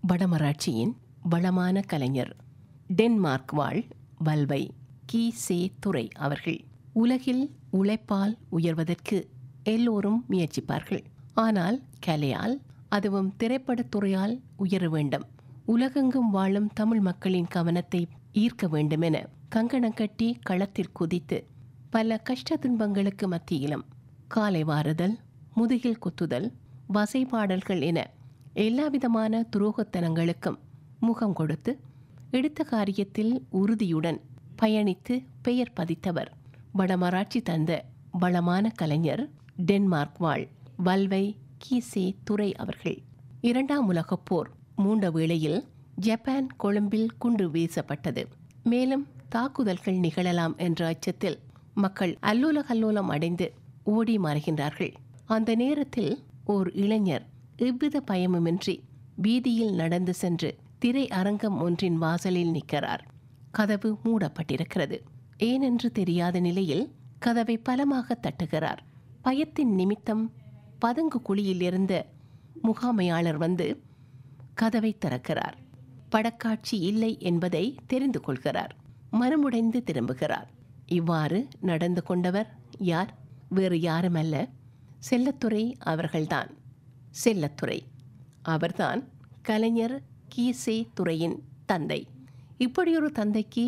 வடமராட்சியின் வளமான கலைஞர் டென்மார்க் வாழ் வல்வை கி சே துரை அவர்கள் உலகில் உழைப்பால் உயர்வதற்கு எல்லோரும் முயற்சிப்பார்கள் ஆனால் கலையால் அதுவும் திரைப்படத் துறையால் உயர வேண்டும் உலகெங்கும் வாழும் தமிழ் மக்களின் கவனத்தை ஈர்க்க வேண்டுமென கங்கணம் கட்டி களத்தில் குதித்து பல கஷ்ட துன்பங்களுக்கு மத்தியிலும் காலை வாருதல் முதுகில் குத்துதல் வசைபாடல்கள் என எல்லாவிதமான துரோகத்தனங்களுக்கும் முகம் கொடுத்து எடுத்த காரியத்தில் உறுதியுடன் பயணித்து பெயர் பதித்தவர் வடமராட்சி தந்த வளமான கலைஞர் டென்மார்க் வாழ் வல்வை கீசே துரை அவர்கள் இரண்டாம் உலகப் போர் மூண்ட வேளையில் ஜப்பான் கொழும்பில் குண்டு வீசப்பட்டது மேலும் தாக்குதல்கள் நிகழலாம் என்ற அச்சத்தில் மக்கள் அல்லோல கல்லோலம் அடைந்து ஓடி மறைகின்றார்கள் அந்த நேரத்தில் ஓர் இளைஞர் எவ்வித பயமுமின்றி வீதியில் நடந்து சென்று திரை அரங்கம் ஒன்றின் வாசலில் நிற்கிறார் கதவு மூடப்பட்டிருக்கிறது ஏனென்று தெரியாத நிலையில் கதவை பலமாக தட்டுகிறார் பயத்தின் நிமித்தம் பதுங்கு குழியில் இருந்த முகாமையாளர் வந்து கதவை திறக்கிறார் படக்காட்சி இல்லை என்பதை தெரிந்து கொள்கிறார் மனமுடைந்து திரும்புகிறார் இவ்வாறு நடந்து கொண்டவர் யார் வேறு யாருமல்ல செல்லத்துறை அவர்கள்தான் செல்லத்துறை அவர்தான் கலைஞர் கீசே துறையின் தந்தை இப்படியொரு தந்தைக்கு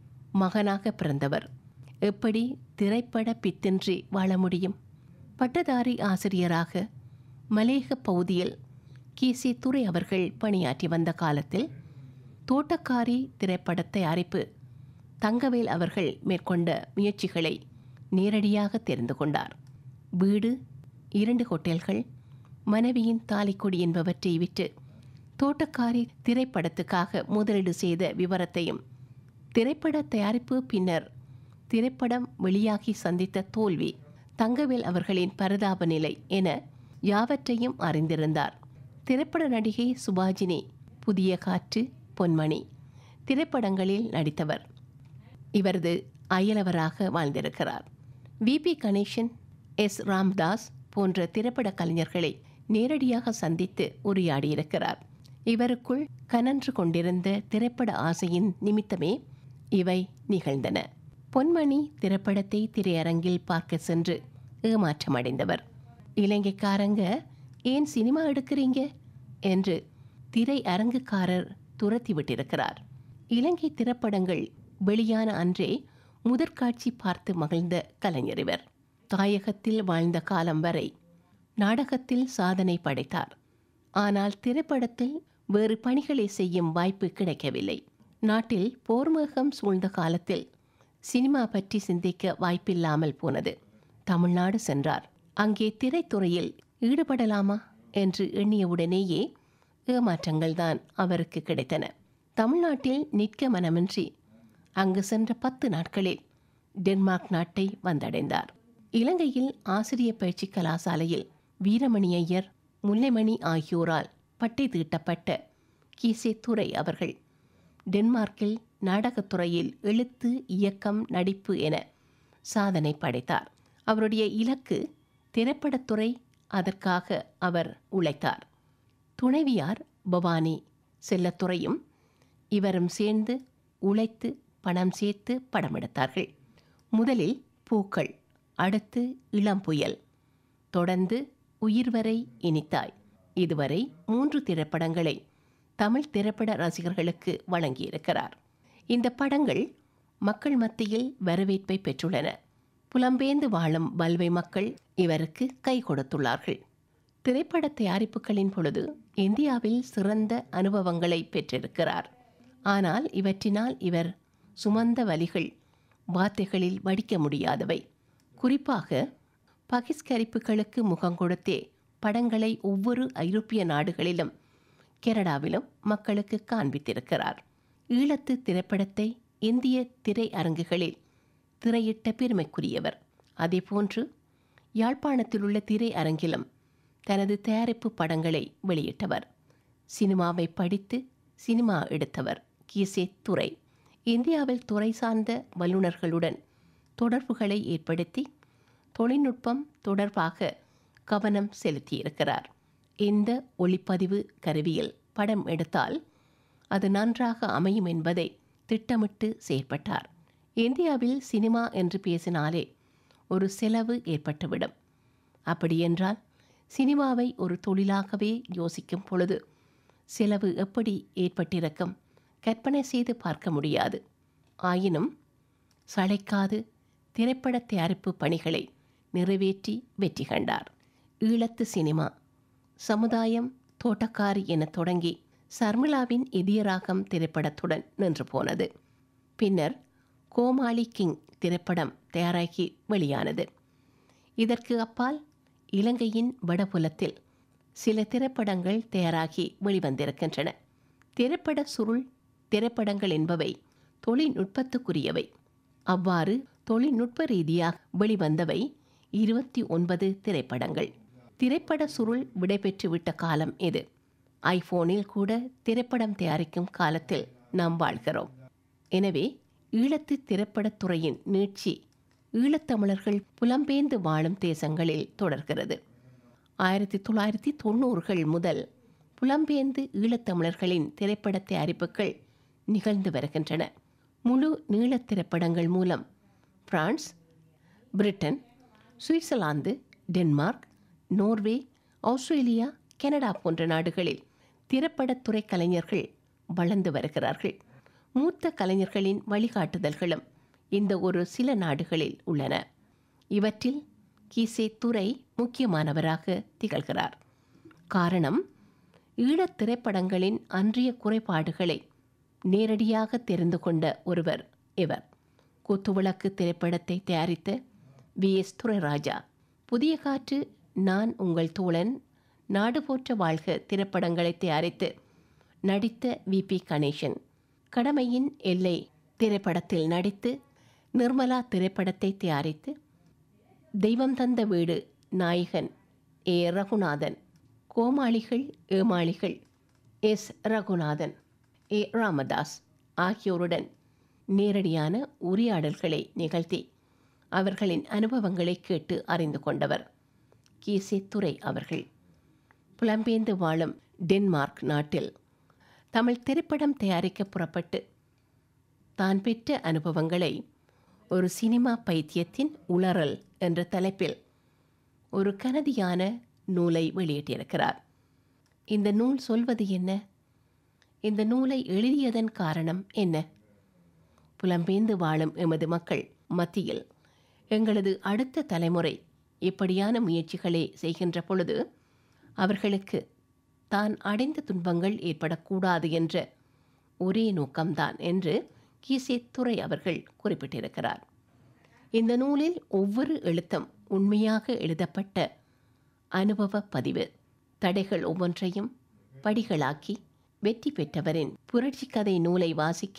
மகனாக பிறந்தவர் எப்படி திரைப்பட பித்தின்றி வாழ முடியும் பட்டதாரி ஆசிரியராக மலேக பகுதியில் கீசே துரை அவர்கள் பணியாற்றி வந்த காலத்தில் தோட்டக்காரி திரைப்பட தயாரிப்பு தங்கவேல் அவர்கள் மேற்கொண்ட முயற்சிகளை நேரடியாக தெரிந்து கொண்டார் வீடு இரண்டு ஹோட்டல்கள் மனைவியின் தாலிக்கொடி என்பவற்றை விற்று தோட்டக்காரி திரைப்படத்துக்காக முதலீடு செய்த விவரத்தையும் திரைப்பட தயாரிப்பு பின்னர் திரைப்படம் வெளியாகி சந்தித்த தோல்வி தங்கவேல் அவர்களின் பரிதாப நிலை என யாவற்றையும் அறிந்திருந்தார் திரைப்பட நடிகை சுபாஜினி புதிய காற்று பொன்மணி திரைப்படங்களில் நடித்தவர் இவரது அயலவராக வாழ்ந்திருக்கிறார் விபி கணேசன் எஸ் ராம்தாஸ் போன்ற திரைப்பட கலைஞர்களை நேரடியாக சந்தித்து உரையாடியிருக்கிறார் இவருக்குள் கனன்று கொண்டிருந்த திரைப்பட ஆசையின் நிமித்தமே இவை நிகழ்ந்தன பொன்மணி திரைப்படத்தை திரையரங்கில் பார்க்க சென்று ஏமாற்றமடைந்தவர் இலங்கைக்காரங்க ஏன் சினிமா எடுக்கிறீங்க என்று திரையரங்குக்காரர் துரத்தி விட்டிருக்கிறார் இலங்கை திரைப்படங்கள் வெளியான அன்றே முதற்காட்சி பார்த்து மகிழ்ந்த கலைஞர் இவர் தாயகத்தில் வாழ்ந்த காலம் வரை நாடகத்தில் சாதனை படைத்தார் ஆனால் திரைப்படத்தில் வேறு பணிகளை செய்யும் வாய்ப்பு கிடைக்கவில்லை நாட்டில் போர்முகம் சூழ்ந்த காலத்தில் சினிமா பற்றி சிந்திக்க வாய்ப்பில்லாமல் போனது தமிழ்நாடு சென்றார் அங்கே திரைத்துறையில் ஈடுபடலாமா என்று எண்ணியவுடனேயே ஏமாற்றங்கள் தான் அவருக்கு கிடைத்தன தமிழ்நாட்டில் நிற்க மனமின்றி அங்கு சென்ற பத்து நாட்களில் டென்மார்க் நாட்டை வந்தடைந்தார் இலங்கையில் ஆசிரிய பயிற்சி கலாசாலையில் வீரமணி ஐயர் முல்லைமணி ஆகியோரால் பட்டை தீட்டப்பட்ட கீசே துரை அவர்கள் டென்மார்க்கில் நாடகத்துறையில் எழுத்து இயக்கம் நடிப்பு என சாதனை படைத்தார் அவருடைய இலக்கு திரைப்படத்துறை அதற்காக அவர் உழைத்தார் துணைவியார் பவானி செல்லத்துறையும் இவரும் சேர்ந்து உழைத்து பணம் சேர்த்து படம் எடுத்தார்கள் முதலில் பூக்கள் அடுத்து இளம் புயல் தொடர்ந்து உயிர்வரை இனித்தாய் இதுவரை மூன்று திரைப்படங்களை தமிழ் திரைப்பட ரசிகர்களுக்கு வழங்கியிருக்கிறார் இந்த படங்கள் மக்கள் மத்தியில் வரவேற்பை பெற்றுள்ளன புலம்பெயர்ந்து வாழும் வல்வை மக்கள் இவருக்கு கை கொடுத்துள்ளார்கள் திரைப்பட தயாரிப்புகளின் பொழுது இந்தியாவில் சிறந்த அனுபவங்களை பெற்றிருக்கிறார் ஆனால் இவற்றினால் இவர் சுமந்த வலிகள் வார்த்தைகளில் வடிக்க முடியாதவை குறிப்பாக பகிஷ்கரிப்புகளுக்கு முகம் கொடுத்தே படங்களை ஒவ்வொரு ஐரோப்பிய நாடுகளிலும் கனடாவிலும் மக்களுக்கு காண்பித்திருக்கிறார் ஈழத்து திரைப்படத்தை இந்திய திரையரங்குகளில் திரையிட்ட பெருமைக்குரியவர் அதேபோன்று யாழ்ப்பாணத்தில் உள்ள திரையரங்கிலும் தனது தயாரிப்பு படங்களை வெளியிட்டவர் சினிமாவை படித்து சினிமா எடுத்தவர் கீசே துரை இந்தியாவில் துறை சார்ந்த வல்லுநர்களுடன் தொடர்புகளை ஏற்படுத்தி தொழில்நுட்பம் தொடர்பாக கவனம் செலுத்தியிருக்கிறார் இந்த ஒளிப்பதிவு கருவியில் படம் எடுத்தால் அது நன்றாக அமையும் என்பதை திட்டமிட்டு செயற்பட்டார் இந்தியாவில் சினிமா என்று பேசினாலே ஒரு செலவு ஏற்பட்டுவிடும் அப்படியென்றால் சினிமாவை ஒரு தொழிலாகவே யோசிக்கும் பொழுது செலவு எப்படி ஏற்பட்டிருக்கும் கற்பனை செய்து பார்க்க முடியாது ஆயினும் சளைக்காது திரைப்பட தயாரிப்பு பணிகளை நிறைவேற்றி வெற்றி கண்டார் ஈழத்து சினிமா சமுதாயம் தோட்டக்காரி என தொடங்கி சர்மிளாவின் இதயராகம் திரைப்படத்துடன் நின்று போனது பின்னர் கோமாளி கிங் திரைப்படம் தயாராகி வெளியானது இதற்கு அப்பால் இலங்கையின் வடபுலத்தில் சில திரைப்படங்கள் தயாராகி வெளிவந்திருக்கின்றன திரைப்பட சுருள் திரைப்படங்கள் என்பவை தொழில்நுட்பத்துக்குரியவை அவ்வாறு தொழில்நுட்ப ரீதியாக வெளிவந்தவை இருபத்தி ஒன்பது திரைப்படங்கள் திரைப்பட சுருள் விடைபெற்றுவிட்ட காலம் இது ஐபோனில் கூட திரைப்படம் தயாரிக்கும் காலத்தில் நாம் வாழ்கிறோம் எனவே ஈழத்து திரைப்படத்துறையின் நீட்சி ஈழத்தமிழர்கள் புலம்பெயர்ந்து வாழும் தேசங்களில் தொடர்கிறது ஆயிரத்தி தொள்ளாயிரத்தி தொண்ணூறுகள் முதல் புலம்பெயர்ந்து ஈழத்தமிழர்களின் திரைப்பட தயாரிப்புகள் நிகழ்ந்து வருகின்றன முழு நீளத் திரைப்படங்கள் மூலம் France Britain Switzerland Denmark Norway Australia Canada போன்ற நாடுகளில் திரைப்படத்துறை கலைஞர்கள் வளர்ந்து வருகிறார்கள் மூத்த கலைஞர்களின் வழிகாட்டுதல்களும் இந்த ஒரு சில நாடுகளில் உள்ளன இவற்றில் கீசே துரை முக்கியமானவராக திகழ்கிறார் காரணம் ஈழத் திரைப்படங்களின் அன்றிய குறைபாடுகளை நேரடியாக தெரிந்து கொண்ட ஒருவர் இவர் குத்துவிளக்கு திரைப்படத்தை தயாரித்த வி எஸ் துரைராஜா புதிய காற்று நான் உங்கள் தோழன் நாடு போற்ற வாழ்க திரைப்படங்களை தயாரித்து நடித்த வி பி கணேசன் கடமையின் எல்லை திரைப்படத்தில் நடித்து நிர்மலா திரைப்படத்தை தயாரித்து தெய்வம் தந்த வீடு நாயகன் ஏ ரகுநாதன் கோமாளிகள் ஏமாளிகள் எஸ் ரகுநாதன் ஏ ராமதாஸ் ஆகியோருடன் நேரடியான உரையாடல்களை நிகழ்த்தி அவர்களின் அனுபவங்களை கேட்டு அறிந்து கொண்டவர் கீசே துரை அவர்கள் புலம்பெயர்ந்து வாழும் டென்மார்க் நாட்டில் தமிழ் திரைப்படம் தயாரிக்க புறப்பட்டு தான் பெற்ற அனுபவங்களை ஒரு சினிமா பைத்தியத்தின் உளறல் என்ற தலைப்பில் ஒரு கனதியான நூலை வெளியிட்டிருக்கிறார் இந்த நூல் சொல்வது என்ன இந்த நூலை எழுதியதன் காரணம் என்ன புலம்பெயர்ந்து வாழும் எமது மக்கள் மத்தியில் எங்களது அடுத்த தலைமுறை இப்படியான முயற்சிகளை செய்கின்ற பொழுது அவர்களுக்கு தான் அடைந்த துன்பங்கள் ஏற்படக்கூடாது என்ற ஒரே நோக்கம்தான் என்று கீசே துரை அவர்கள் குறிப்பிட்டிருக்கிறார் இந்த நூலில் ஒவ்வொரு எழுத்தும் உண்மையாக எழுதப்பட்ட அனுபவ பதிவு தடைகள் ஒவ்வொன்றையும் படிகளாக்கி வெற்றி பெற்றவரின் புரட்சி கதை நூலை வாசிக்க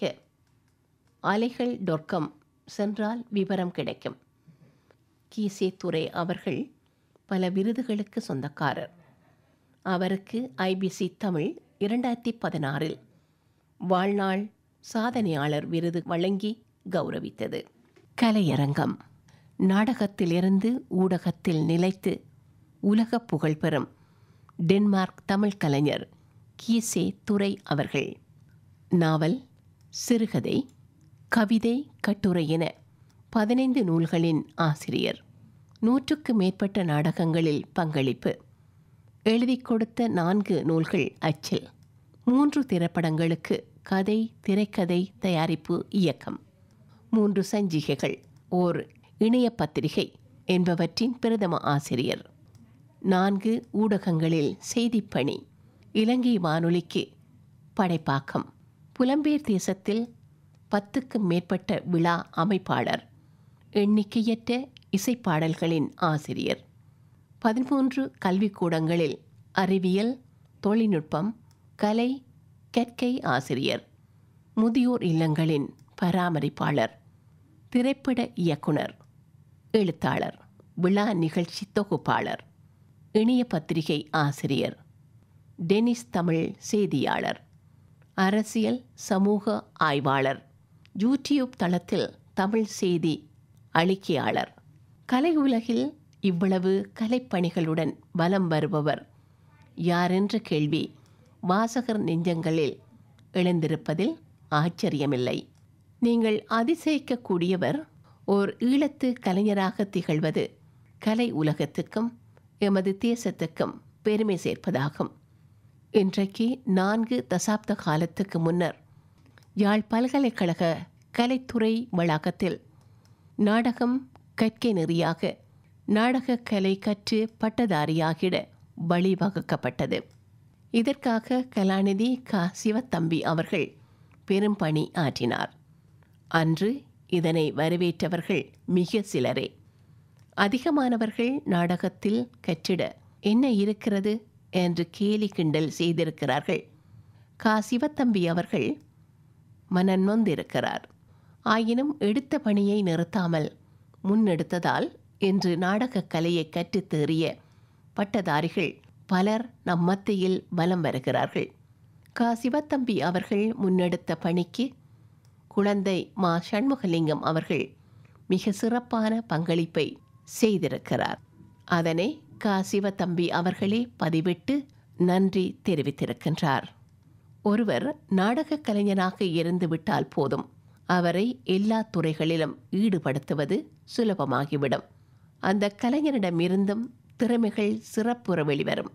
அலைகள் டொர்க்கம் சென்றால் விவரம் கிடைக்கும் கீசே துரை அவர்கள் பல விருதுகளுக்கு சொந்தக்காரர் அவருக்கு ஐபிசி தமிழ் இரண்டாயிரத்தி பதினாறில் வாழ்நாள் சாதனையாளர் விருது வழங்கி கௌரவித்தது கலையரங்கம் நாடகத்திலிருந்து ஊடகத்தில் நிலைத்து உலக புகழ்பெறும் டென்மார்க் தமிழ் கலைஞர் கீசே துரை அவர்கள் நாவல் சிறுகதை கவிதை கட்டுரை என பதினைந்து நூல்களின் ஆசிரியர் நூற்றுக்கு மேற்பட்ட நாடகங்களில் பங்களிப்பு எழுதி கொடுத்த நான்கு நூல்கள் அச்சில் மூன்று திரைப்படங்களுக்கு கதை திரைக்கதை தயாரிப்பு இயக்கம் மூன்று சஞ்சிகைகள் ஓர் இணைய பத்திரிகை என்பவற்றின் பிரதம ஆசிரியர் நான்கு ஊடகங்களில் செய்திப்பணி இலங்கை வானொலிக்கு படைப்பாக்கம் புலம்பெயர் தேசத்தில் பத்துக்கும் மேற்பட்ட விழா அமைப்பாளர் எண்ணிக்கையற்ற இசைப்பாடல்களின் ஆசிரியர் பதிமூன்று கல்விக்கூடங்களில் அறிவியல் தொழில்நுட்பம் கலை கற்கை ஆசிரியர் முதியோர் இல்லங்களின் பராமரிப்பாளர் திரைப்பட இயக்குனர் எழுத்தாளர் விழா நிகழ்ச்சி தொகுப்பாளர் இணைய பத்திரிகை ஆசிரியர் டெனிஸ் தமிழ் செய்தியாளர் அரசியல் சமூக ஆய்வாளர் யூடியூப் தளத்தில் தமிழ் செய்தி அளிக்கையாளர் கலை உலகில் இவ்வளவு கலைப்பணிகளுடன் வலம் வருபவர் யாரென்ற கேள்வி வாசகர் நெஞ்சங்களில் எழுந்திருப்பதில் ஆச்சரியமில்லை நீங்கள் அதிசயிக்கக்கூடியவர் ஓர் ஈழத்து கலைஞராக திகழ்வது கலை உலகத்துக்கும் எமது தேசத்துக்கும் பெருமை சேர்ப்பதாகும் இன்றைக்கு நான்கு தசாப்த காலத்துக்கு முன்னர் யாழ் பல்கலைக்கழக கலைத்துறை வளாகத்தில் நாடகம் கற்கை நெறியாக நாடகக் கலை கற்று பட்டதாரியாகிட வழிவகுக்கப்பட்டது இதற்காக கலாநிதி க சிவத்தம்பி அவர்கள் பெரும் பணி ஆற்றினார் அன்று இதனை வரவேற்றவர்கள் மிக சிலரே அதிகமானவர்கள் நாடகத்தில் கற்றிட என்ன இருக்கிறது என்று கேலி கிண்டல் செய்திருக்கிறார்கள் கா சிவத்தம்பி அவர்கள் மனம் நொந்திருக்கிறார் ஆயினும் எடுத்த பணியை நிறுத்தாமல் முன்னெடுத்ததால் இன்று நாடகக் கலையை கற்றுத் தேறிய பட்டதாரிகள் பலர் நம் மத்தியில் வலம் வருகிறார்கள் கா சிவத்தம்பி அவர்கள் முன்னெடுத்த பணிக்கு குழந்தை மா சண்முகலிங்கம் அவர்கள் மிக சிறப்பான பங்களிப்பை செய்திருக்கிறார் அதனை கா சிவத்தம்பி அவர்களே பதிவிட்டு நன்றி தெரிவித்திருக்கின்றார் ஒருவர் நாடகக் கலைஞனாக இருந்து விட்டால் போதும் அவரை எல்லா துறைகளிலும் ஈடுபடுத்துவது சுலபமாகிவிடும் அந்த கலைஞரிடமிருந்தும் திறமைகள் சிறப்புற வெளிவரும்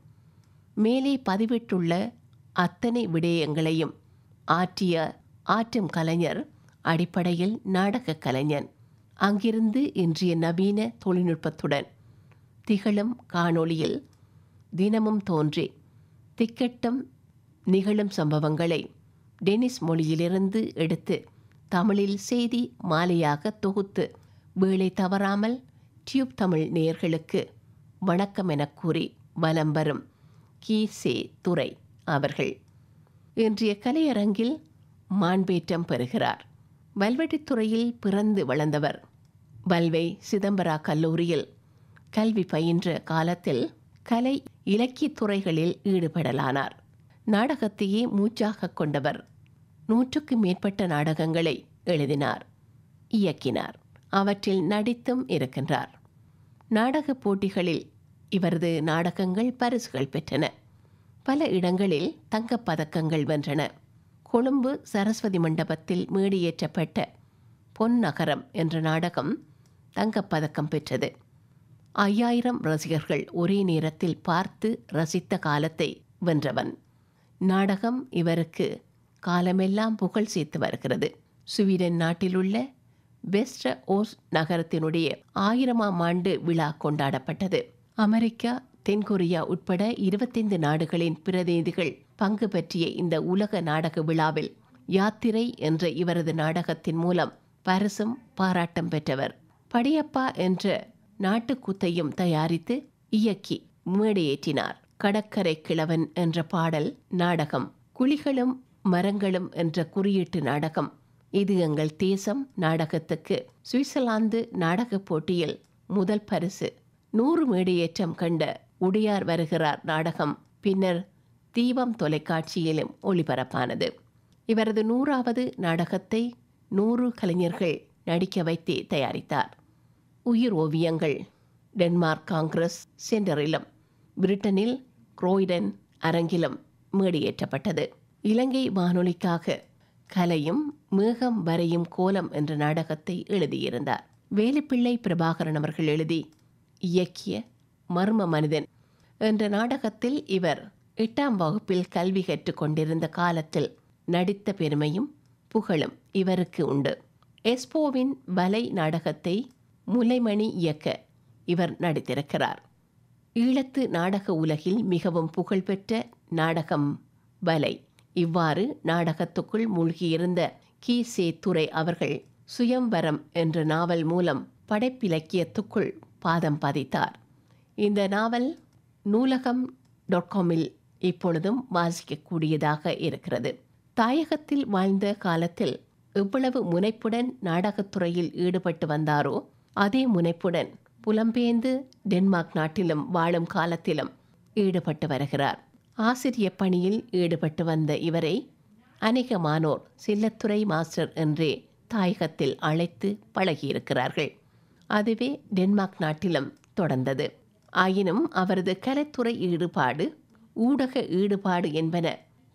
மேலே பதிவிட்டுள்ள அத்தனை விடயங்களையும் ஆற்றிய ஆற்றும் கலைஞர் அடிப்படையில் நாடகக் கலைஞன் அங்கிருந்து இன்றைய நவீன தொழில்நுட்பத்துடன் திகழும் காணொளியில் தினமும் தோன்றி திக்கட்டும் நிகழும் சம்பவங்களை டெனிஸ் மொழியிலிருந்து எடுத்து தமிழில் செய்தி மாலையாக தொகுத்து வேலை தவறாமல் டியூப் தமிழ் நேயர்களுக்கு வணக்கம் எனக் கூறி வலம் வரும் கி சே துரை அவர்கள் இன்றைய கலையரங்கில் மாண்பேற்றம் பெறுகிறார் வல்வெட்டித்துறையில் பிறந்து வளர்ந்தவர் வல்வை சிதம்பரா கல்லூரியில் கல்வி பயின்ற காலத்தில் கலை இலக்கியத் துறைகளில் ஈடுபடலானார் நாடகத்தையே மூச்சாக கொண்டவர் நூற்றுக்கு மேற்பட்ட நாடகங்களை எழுதினார் இயக்கினார் அவற்றில் நடித்தும் இருக்கின்றார் நாடகப் போட்டிகளில் இவரது நாடகங்கள் பரிசுகள் பெற்றன பல இடங்களில் தங்கப் பதக்கங்கள் வென்றன கொழும்பு சரஸ்வதி மண்டபத்தில் மேடியேற்றப்பட்ட பொன்னகரம் என்ற நாடகம் தங்கப்பதக்கம் பெற்றது ஐயாயிரம் ரசிகர்கள் ஒரே நேரத்தில் பார்த்து ரசித்த காலத்தை வென்றவன் நாடகம் இவருக்கு காலமெல்லாம் புகழ் சேர்த்து வருகிறது சுவீடன் நாட்டிலுள்ள வெஸ்ட ஓஸ் நகரத்தினுடைய ஆயிரமாம் ஆண்டு விழா கொண்டாடப்பட்டது அமெரிக்கா தென்கொரியா உட்பட இருபத்தைந்து நாடுகளின் பிரதிநிதிகள் பங்கு பற்றிய இந்த உலக நாடக விழாவில் யாத்திரை என்ற இவரது நாடகத்தின் மூலம் பரிசும் பாராட்டம் பெற்றவர் படியப்பா என்ற நாட்டுக்கூத்தையும் தயாரித்து இயக்கி மேடையேற்றினார் கடற்கரை கிழவன் என்ற பாடல் நாடகம் குழிகளும் மரங்களும் என்ற குறியீட்டு நாடகம் இது எங்கள் தேசம் நாடகத்துக்கு சுவிட்சர்லாந்து நாடகப் போட்டியில் முதல் பரிசு நூறு மேடையேற்றம் கண்ட உடையார் வருகிறார் நாடகம் பின்னர் தீபம் தொலைக்காட்சியிலும் ஒளிபரப்பானது இவரது நூறாவது நாடகத்தை நூறு கலைஞர்கள் நடிக்க வைத்தே தயாரித்தார் உயிர் ஓவியங்கள் டென்மார்க் காங்கிரஸ் சென்டரிலும் பிரிட்டனில் குரோய்டன் அரங்கிலும் மேடியேற்றப்பட்டது இலங்கை வானொலிக்காக கலையும் மேகம் வரையும் கோலம் என்ற நாடகத்தை எழுதியிருந்தார் வேலுப்பிள்ளை பிரபாகரன் அவர்கள் எழுதி இயக்கிய மர்ம மனிதன் என்ற நாடகத்தில் இவர் எட்டாம் வகுப்பில் கல்வி கற்றுக் கொண்டிருந்த காலத்தில் நடித்த பெருமையும் புகழும் இவருக்கு உண்டு எஸ்போவின் வலை நாடகத்தை முலைமணி இயக்க இவர் நடித்திருக்கிறார் ஈழத்து நாடக உலகில் மிகவும் புகழ்பெற்ற நாடகம் வலை இவ்வாறு நாடகத்துக்குள் மூழ்கியிருந்த கி சே துரை அவர்கள் சுயம்வரம் என்ற நாவல் மூலம் படைப்பிலக்கியத்துக்குள் பாதம் பதித்தார் இந்த நாவல் நூலகம் டாட் காமில் இப்பொழுதும் வாசிக்கக்கூடியதாக இருக்கிறது தாயகத்தில் வாழ்ந்த காலத்தில் எவ்வளவு முனைப்புடன் நாடகத்துறையில் ஈடுபட்டு வந்தாரோ அதே முனைப்புடன் புலம்பெயர்ந்து டென்மார்க் நாட்டிலும் வாழும் காலத்திலும் ஈடுபட்டு வருகிறார் ஆசிரிய பணியில் ஈடுபட்டு வந்த இவரை அநேகமானோர் சில்லத்துறை மாஸ்டர் என்றே தாயகத்தில் அழைத்து பழகியிருக்கிறார்கள் அதுவே டென்மார்க் நாட்டிலும் தொடர்ந்தது ஆயினும் அவரது கலைத்துறை ஈடுபாடு ஊடக ஈடுபாடு என்பன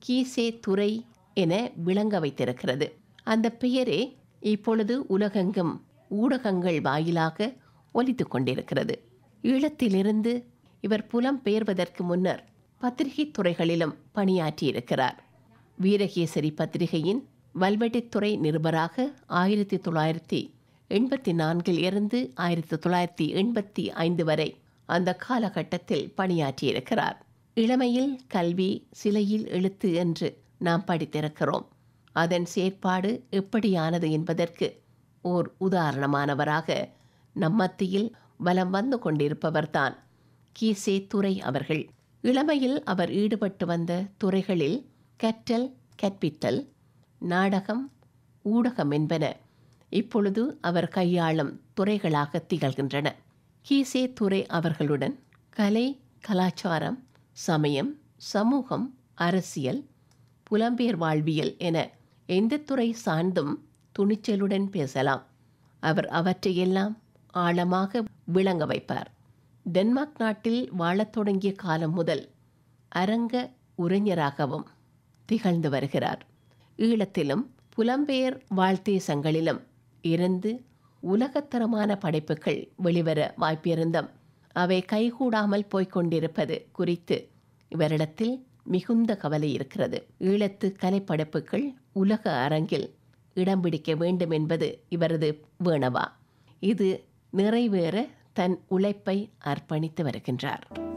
கீசே துறை என விளங்க வைத்திருக்கிறது அந்த பெயரே இப்பொழுது உலகெங்கும் ஊடகங்கள் வாயிலாக ஒலித்து கொண்டிருக்கிறது ஈழத்திலிருந்து இவர் புலம் பெயர்வதற்கு முன்னர் பத்திரிகை துறைகளிலும் பணியாற்றியிருக்கிறார் வீரகேசரி பத்திரிகையின் வல்வெட்டித்துறை நிருபராக ஆயிரத்தி தொள்ளாயிரத்தி எண்பத்தி நான்கில் இருந்து ஆயிரத்தி தொள்ளாயிரத்தி எண்பத்தி ஐந்து வரை அந்த காலகட்டத்தில் பணியாற்றியிருக்கிறார் இளமையில் கல்வி சிலையில் எழுத்து என்று நாம் படித்திருக்கிறோம் அதன் செயற்பாடு எப்படியானது என்பதற்கு ஓர் உதாரணமானவராக நம்மத்தியில் வலம் வந்து கொண்டிருப்பவர்தான் கீசே துரை அவர்கள் இளமையில் அவர் ஈடுபட்டு வந்த துறைகளில் கற்றல் கற்பித்தல் நாடகம் ஊடகம் என்பன இப்பொழுது அவர் கையாளும் துறைகளாக திகழ்கின்றன கீசே துரை அவர்களுடன் கலை கலாச்சாரம் சமயம் சமூகம் அரசியல் புலம்பெயர் வாழ்வியல் என எந்த துறை சார்ந்தும் துணிச்சலுடன் பேசலாம் அவர் அவற்றையெல்லாம் ஆழமாக விளங்க வைப்பார் டென்மார்க் நாட்டில் வாழத் தொடங்கிய காலம் முதல் அரங்க உரைஞராகவும் திகழ்ந்து வருகிறார் ஈழத்திலும் புலம்பெயர் வாழ்த்தேசங்களிலும் இருந்து உலகத்தரமான படைப்புகள் வெளிவர வாய்ப்பிருந்தும் அவை கைகூடாமல் போய்க் கொண்டிருப்பது குறித்து இவரிடத்தில் மிகுந்த கவலை இருக்கிறது ஈழத்து கலைப்படைப்புகள் உலக அரங்கில் இடம் பிடிக்க வேண்டும் என்பது இவரது வேணவா இது நிறைவேற தன் உழைப்பை அர்ப்பணித்து வருகின்றார்